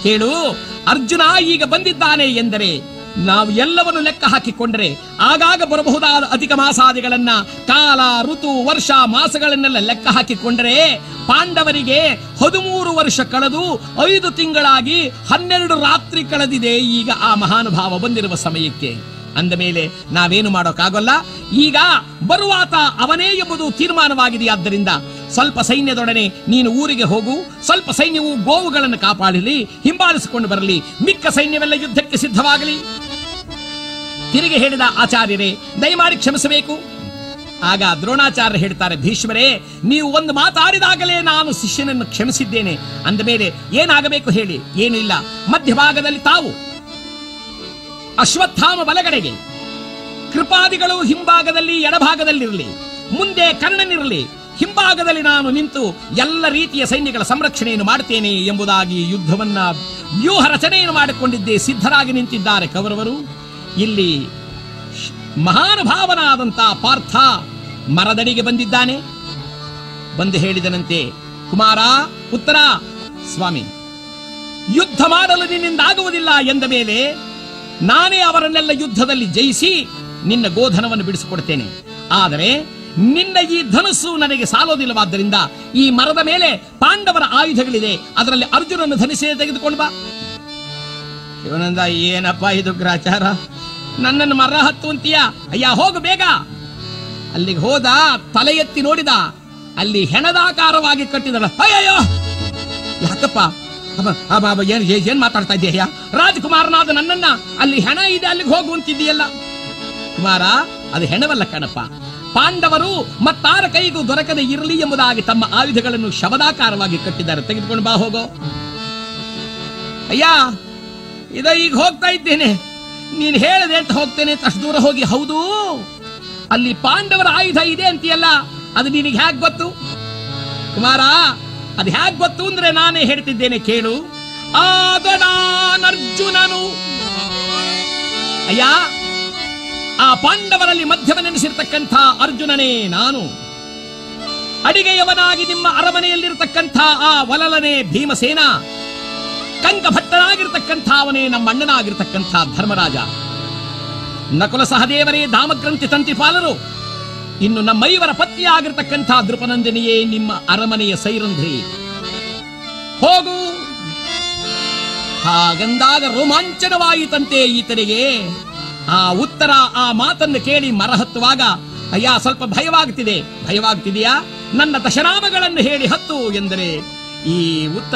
ಕೇಳು ಅರ್ಜುನ ಈಗ ಬಂದಿದ್ದಾನೆ ಎಂದರೆ ನಾವು ಎಲ್ಲವನ್ನು ಲೆಕ್ಕ ಹಾಕಿಕೊಂಡರೆ ಆಗಾಗ ಬರಬಹುದಾದ ಅಧಿಕ ಮಾಸಾದಿಗಳನ್ನ ಕಾಲ ಋತು ವರ್ಷ ಮಾಸಗಳನ್ನೆಲ್ಲ ಲೆಕ್ಕ ಹಾಕಿಕೊಂಡರೆ ಪಾಂಡವರಿಗೆ ಹದಿಮೂರು ವರ್ಷ ಕಳೆದು ಐದು ತಿಂಗಳಾಗಿ ಹನ್ನೆರಡು ರಾತ್ರಿ ಕಳೆದಿದೆ ಈಗ ಆ ಮಹಾನುಭಾವ ಬಂದಿರುವ ಸಮಯಕ್ಕೆ ಅಂದ ಮೇಲೆ ನಾವೇನು ಮಾಡೋಕ್ಕಾಗಲ್ಲ ಈಗ ಬರುವಾತ ಅವನೇ ಎಂಬುದು ತೀರ್ಮಾನವಾಗಿದೆಯಾದ್ದರಿಂದ ಸ್ವಲ್ಪ ಸೈನ್ಯದೊಡನೆ ನೀನು ಊರಿಗೆ ಹೋಗು ಸ್ವಲ್ಪ ಸೈನ್ಯವು ಗೋವುಗಳನ್ನು ಕಾಪಾಡಲಿ ಹಿಂಬಾಲಿಸಿಕೊಂಡು ಬರಲಿ ಮಿಕ್ಕ ಸೈನ್ಯವೆಲ್ಲ ಯುದ್ಧಕ್ಕೆ ಸಿದ್ಧವಾಗಲಿ ತಿರುಗಿ ಹೇಳಿದ ಆಚಾರ್ಯರೇ ದಯಮಾಡಿ ಕ್ಷಮಿಸಬೇಕು ಆಗ ದ್ರೋಣಾಚಾರ್ಯ ಹೇಳ್ತಾರೆ ಭೀಷ್ಮರೇ ನೀವು ಒಂದು ಮಾತಾಡಿದಾಗಲೇ ನಾನು ಶಿಷ್ಯನನ್ನು ಕ್ಷಮಿಸಿದ್ದೇನೆ ಅಂದ ಮೇಲೆ ಏನಾಗಬೇಕು ಹೇಳಿ ಏನು ಇಲ್ಲ ಮಧ್ಯಭಾಗದಲ್ಲಿ ತಾವು ಅಶ್ವತ್ಥಾಮ ಬಲಗಡೆಗೆ ಕೃಪಾದಿಗಳು ಹಿಂಭಾಗದಲ್ಲಿ ಎಡಭಾಗದಲ್ಲಿರಲಿ ಮುಂದೆ ಕರ್ಣನಿರಲಿ ಹಿಂಭಾಗದಲ್ಲಿ ನಾನು ನಿಂತು ಎಲ್ಲ ರೀತಿಯ ಸೈನ್ಯಗಳ ಸಂರಕ್ಷಣೆಯನ್ನು ಮಾಡ್ತೇನೆ ಎಂಬುದಾಗಿ ಯುದ್ಧವನ್ನ ವ್ಯೂಹ ರಚನೆಯನ್ನು ಮಾಡಿಕೊಂಡಿದ್ದೇ ಸಿದ್ಧರಾಗಿ ನಿಂತಿದ್ದಾರೆ ಕೌರವರು ಇಲ್ಲಿ ಶ್- ಮಹಾನುಭಾವನಾದಂತ ಪಾರ್ಥ ಮರದಡಿಗೆ ಬಂದಿದ್ದಾನೆ ಬಂದು ಹೇಳಿದನಂತೆ ಕುಮಾರ ಉತ್ತರ ಸ್ವಾಮಿ ಯುದ್ಧ ಮಾಡಲು ನಿನ್ನಿಂದ ಆಗುವುದಿಲ್ಲ ಎಂದ ಮೇಲೆ ನಾನೇ ಅವರನ್ನೆಲ್ಲ ಯುದ್ಧದಲ್ಲಿ ಜಯಿಸಿ ನಿನ್ನ ಗೋಧನವನ್ನು ಬಿಡಿಸಿಕೊಡ್ತೇನೆ ಆದರೆ ನಿನ್ನ ಈ ಧನಸ್ಸು ನನಗೆ ಸಾಲೋದಿಲ್ಲವಾದ್ದರಿಂದ ಈ ಮರದ ಮೇಲೆ ಪಾಂಡವರ ಆಯುಧಗಳಿದೆ ಅದರಲ್ಲಿ ಅರ್ಜುನನ್ನು ಧನಿಸೇ ತೆಗೆದುಕೊಂಡು ಬಾ ಶಿವನಂದ ಏನಪ್ಪ ಇದು ಗ್ರಾಚಾರ ನನ್ನನ್ನು ಮರ ಹತ್ತು ಅಂತೀಯ ಅಯ್ಯ ಹೋಗು ಬೇಗ ಅಲ್ಲಿಗೆ ಹೋದ ತಲೆ ಎತ್ತಿ ನೋಡಿದ ಅಲ್ಲಿ ಹೆಣದಾಕಾರವಾಗಿ ಕಟ್ಟಿದಳ ಅಯ್ಯಯ್ಯೋ ಯಾಕಪ್ಪ ಅಬ್ಬ, ಅಬ್ಬ, ಅಬ್ಬ, ಏನ್ ಏನ್- ಏನ್ ಮಾತಾಡ್ತಾ ಇದೆಯಾ ರಾಜಕುಮಾರನಾದ ನನ್ನನ್ನ ಅಲ್ಲಿ ಹೆಣ ಇದೆ ಅಲ್ಲಿಗೆ ಹೋಗು ಅಂತಿದ್ದೀಯಲ್ಲ ಕುಮಾರ ಅದು ಹೆಣವಲ್ಲ ಕಣಪ್ಪ ಪಾಂಡವರು ಮತ್ತಾರ ಕೈಗೂ ದೊರಕದೆ ಇರಲಿ ಎಂಬುದಾಗಿ ತಮ್ಮ ಆಯುಧಗಳನ್ನು ಶವದಾಕಾರವಾಗಿ ಕಟ್ಟಿದ್ದಾರೆ ತೆಗೆದುಕೊಂಡು ಬಾ ಹೋಗೋ ಅಯ್ಯ ಇದ ಈಗ ಹೋಗ್ತಾ ಇದ್ದೇನೆ ನೀನ್ ಹೇಳದೆ ಅಂತ ಹೋಗ್ತೇನೆ ಅಂತ ಅಷ್ಟು ದೂರ ಹೋಗಿ ಹೌದು ಅಲ್ಲಿ ಪಾಂಡವರ ಆಯುಧ ಇದೆ ಅಂತೀಯಲ್ಲ ಅದು ನಿನಗೆ ಹೇಗ್ ಗೊತ್ತು ಕುಮಾರ ಅದು ಹೇಗ್ ಗೊತ್ತು ಅಂದ್ರೆ ನಾನೇ ಹೇಳ್ತಿದ್ದೇನೆ ಕೇಳು ಆಗ ನಾನರ್ಜುನನು ಅಯ್ಯ ಆ ಪಾಂಡವರಲ್ಲಿ ಮಧ್ಯಮನೆನಿಸಿರ್ತಕ್ಕಂಥ ಅರ್ಜುನನೇ ನಾನು ಅಡಿಗೆಯವನಾಗಿ ನಿಮ್ಮ ಅರಮನೆಯಲ್ಲಿರ್ತಕ್ಕಂಥ ಆ ವಲಲನೆ ಭೀಮಸೇನ ಕಂಕಭಟ್ಟನಾಗಿರ್ತಕ್ಕಂಥ ಅವನೇ ನಮ್ಮ ಅಣ್ಣನಾಗಿರ್ತಕ್ಕಂಥ ಧರ್ಮರಾಜ ನಕುಲ ಸಹದೇವರೇ ದಾಮಗ್ರಂಥಿ ತಂತಿಪಾಲರು ಇನ್ನು ನಮ್ಮೈವರ ಪತ್ನಿಯಾಗಿರ್ತಕ್ಕಂಥ ದೃಪನಂದಿನಿಯೇ ನಿಮ್ಮ ಅರಮನೆಯ ಸೈರಂಧ್ರಿ ಹೋಗು ಹಾಗಂದಾಗ ರೋಮಾಂಚನವಾಯಿತಂತೆ ಈತನಿಗೆ ಆ ಉತ್ತರ ಆ ಮಾತನ್ನು ಕೇಳಿ ಮರ ಹತ್ತುವಾಗ ಅಯ್ಯ ಸ್ವಲ್ಪ ಭಯವಾಗ್ತಿದೆ ಭಯವಾಗ್ತಿದೆಯಾ ನನ್ನ ದಶನಾಮಗಳನ್ನು ಹೇಳಿ ಹತ್ತು ಎಂದರೆ ಈ ಉತ್ತರ